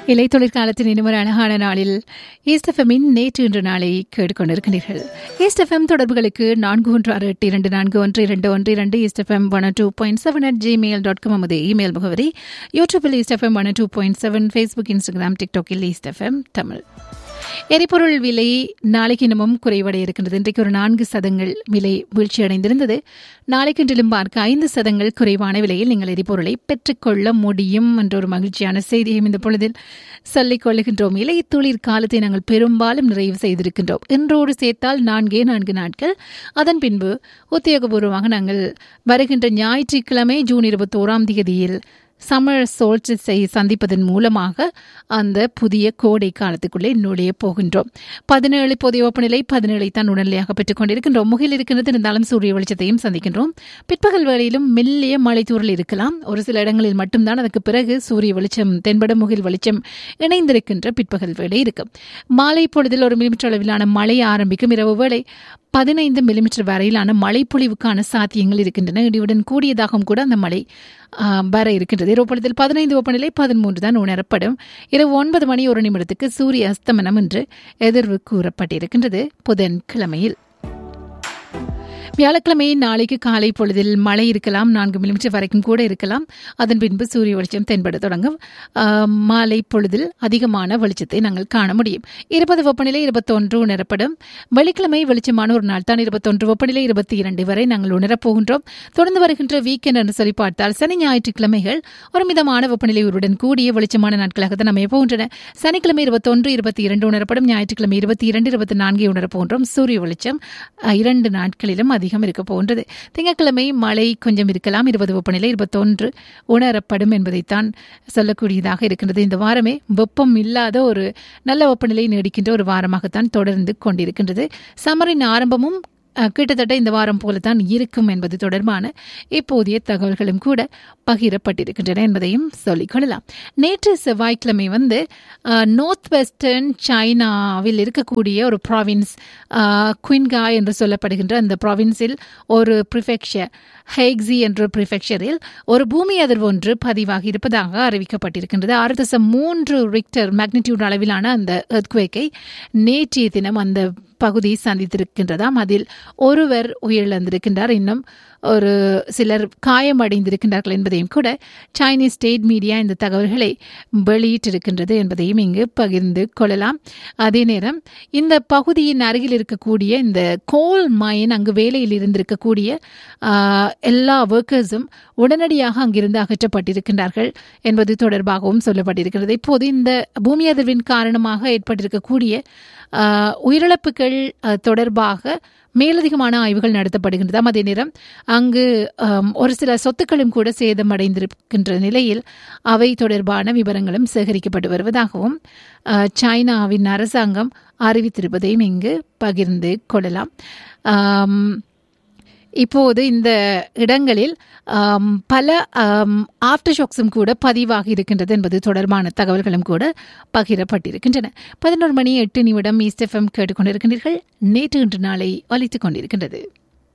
இலை தொழிற்காலத்தின் இன்னும் ஒரு அழகான நாளில் ஈஸ்டஃபமின் நேற்று இன்று நாளை கேட்டுக்கொண்டிருக்கிறீர்கள் ஈஸ்டஃபம் தொடர்புகளுக்கு நான்கு ஒன்று ஆறு எட்டு இரண்டு நான்கு ஒன்று இரண்டு ஒன்று இரண்டு ஈஸ்டஃபம் one two point seven at Gmail dot com நமது இமெயில் முகவரி யூடியூபில் ஈஸ்டஃபம் one two point seven Facebook Instagram டிக்டாக்கில் ஈஸ்டஃபம் தமிழ் எரிபொருள் விலை நாளைக்கு இன்னமும் குறைவடைய இருக்கின்றது இன்றைக்கு ஒரு நான்கு சதங்கள் விலை வீழ்ச்சி அடைந்திருந்தது நாளைக்கு இன்றிலும் பார்க்க ஐந்து சதங்கள் குறைவான விலையில் நீங்கள் எரிபொருளை பெற்றுக்கொள்ள முடியும் என்ற ஒரு மகிழ்ச்சியான செய்தியையும் இந்த பொழுதில் சொல்லிக் கொள்ளுகின்றோம் இலை தொழிற் காலத்தை நாங்கள் பெரும்பாலும் நிறைவு செய்திருக்கின்றோம் இன்றோடு சேர்த்தால் நான்கே நான்கு நாட்கள் அதன் பின்பு உத்தியோகபூர்வமாக நாங்கள் வருகின்ற ஞாயிற்றுக்கிழமை ஜூன் இருபத்தோராம் தேதியில் சம்மர் சோல்ஸ்டிஸை சந்திப்பதன் மூலமாக அந்த புதிய கோடை காலத்துக்குள்ளே நுழைய போகின்றோம் பதினேழு பொதிய வெப்பநிலை பதினேழை தான் உடனடியாக பெற்றுக் கொண்டிருக்கின்றோம் முகில் இருக்கின்றது இருந்தாலும் சூரிய வெளிச்சத்தையும் சந்திக்கின்றோம் பிற்பகல் வேளையிலும் மெல்லிய மழை தூறல் இருக்கலாம் ஒரு சில இடங்களில் மட்டும்தான் அதற்கு பிறகு சூரிய வெளிச்சம் தென்பட முகில் வெளிச்சம் இணைந்திருக்கின்ற பிற்பகல் வேளை இருக்கும் மாலை பொழுதில் ஒரு மில்லிமீட்டர் அளவிலான மழை ஆரம்பிக்கும் இரவு வேளை பதினைந்து மில்லிமீட்டர் வரையிலான மழை பொழிவுக்கான சாத்தியங்கள் இருக்கின்றன இடியுடன் கூடியதாகவும் கூட அந்த மழை வர இருக்கின்றது இரவு பொழுதில் பதினைந்து வெப்பநிலை பதிமூன்று தான் உணரப்படும் இரவு ஒன்பது மணி ஒரு நிமிடத்துக்கு சூரிய அஸ்தமனம் என்று எதிர்வு கூறப்பட்டிருக்கின்றது புதன்கிழமையில் வியாழக்கிழமை நாளைக்கு காலை பொழுதில் மழை இருக்கலாம் நான்கு மில்லிமீட்டர் வரைக்கும் கூட இருக்கலாம் அதன் பின்பு சூரிய வெளிச்சம் தென்பட தொடங்கும் மாலை பொழுதில் அதிகமான வெளிச்சத்தை நாங்கள் காண முடியும் இருபது வெப்பநிலை இருபத்தொன்று உணரப்படும் வெள்ளிக்கிழமை வெளிச்சமான ஒரு நாள் தான் இருபத்தொன்று வெப்பநிலை இருபத்தி இரண்டு வரை நாங்கள் உணரப்போகின்றோம் தொடர்ந்து வருகின்ற வீக்கெண்ட் என்று சொல்லி பார்த்தால் சனி ஞாயிற்றுக்கிழமைகள் ஒரு மிதமான வெப்பநிலை உருடன் கூடிய வெளிச்சமான நாட்களாக தான் அமைய போகின்றன சனிக்கிழமை இருபத்தொன்று இருபத்தி இரண்டு உணரப்படும் ஞாயிற்றுக்கிழமை இருபத்தி இரண்டு இருபத்தி நான்கை உணரப்போகின்றோம் சூரிய வெளிச்சம் இரண்டு நாட்களிலும் அதிகம் இருக்க போன்றது திங்கட்கிழமை மழை கொஞ்சம் இருக்கலாம் இருபது வெப்பநிலை இருபத்தொன்று உணரப்படும் என்பதைத்தான் சொல்லக்கூடியதாக இருக்கின்றது இந்த வாரமே வெப்பம் இல்லாத ஒரு நல்ல வெப்பநிலை நீடிக்கின்ற ஒரு வாரமாகத்தான் தொடர்ந்து கொண்டிருக்கின்றது சமரின் ஆரம்பமும் கிட்டத்தட்ட இந்த வாரம் போலத்தான் இருக்கும் என்பது தொடர்பான இப்போதைய தகவல்களும் கூட பகிரப்பட்டிருக்கின்றன என்பதையும் சொல்லிக்கொள்ளலாம் நேற்று செவ்வாய்க்கிழமை வந்து நார்த் வெஸ்டர்ன் சைனாவில் இருக்கக்கூடிய ஒரு ப்ராவின்ஸ் குயின்கா என்று சொல்லப்படுகின்ற அந்த ப்ராவின்ஸில் ஒரு ப்ரிஃபெக்சர் ஹெக்ஸி என்ற ப்ரிஃபெக்சரில் ஒரு பூமி அதிர்வு ஒன்று பதிவாகி இருப்பதாக அறிவிக்கப்பட்டிருக்கின்றது ஆறு தசம் மூன்று ரிக்டர் மேக்னிடியூட் அளவிலான அந்த எர்த்குவேக்கை நேற்றைய தினம் அந்த பகுதி சந்தித்திருக்கின்றதாம் அதில் ஒருவர் உயிரிழந்திருக்கின்றார் இன்னும் ஒரு சிலர் காயமடைந்திருக்கின்றார்கள் என்பதையும் கூட சைனீஸ் ஸ்டேட் மீடியா இந்த தகவல்களை வெளியிட்டிருக்கின்றது என்பதையும் இங்கு பகிர்ந்து கொள்ளலாம் அதே நேரம் இந்த பகுதியின் அருகில் இருக்கக்கூடிய இந்த கோல் மைன் அங்கு வேலையில் இருந்திருக்கக்கூடிய எல்லா ஒர்க்கர்ஸும் உடனடியாக அங்கிருந்து அகற்றப்பட்டிருக்கின்றார்கள் என்பது தொடர்பாகவும் சொல்லப்பட்டிருக்கிறது இப்போது இந்த பூமி அதிர்வின் காரணமாக ஏற்பட்டிருக்கக்கூடிய உயிரிழப்புகள் தொடர்பாக மேலதிகமான ஆய்வுகள் நடத்தப்படுகின்றதாம் அதே நேரம் அங்கு ஒரு சில சொத்துக்களும் கூட சேதமடைந்திருக்கின்ற நிலையில் அவை தொடர்பான விவரங்களும் சேகரிக்கப்பட்டு வருவதாகவும் சைனாவின் அரசாங்கம் அறிவித்திருப்பதையும் இங்கு பகிர்ந்து கொள்ளலாம் இப்போது இந்த இடங்களில் பல ஆஃப்டர் ஷாக்ஸும் கூட பதிவாகி இருக்கின்றது என்பது தொடர்பான தகவல்களும் கூட பகிரப்பட்டிருக்கின்றன பதினோரு மணி எட்டு நிமிடம் ஈஸ்ட் எஃப்எம் கேட்டுக்கொண்டிருக்கின்றீர்கள் நேற்று இன்று நாளை ஒலித்துக் கொண்டிருக்கின்றது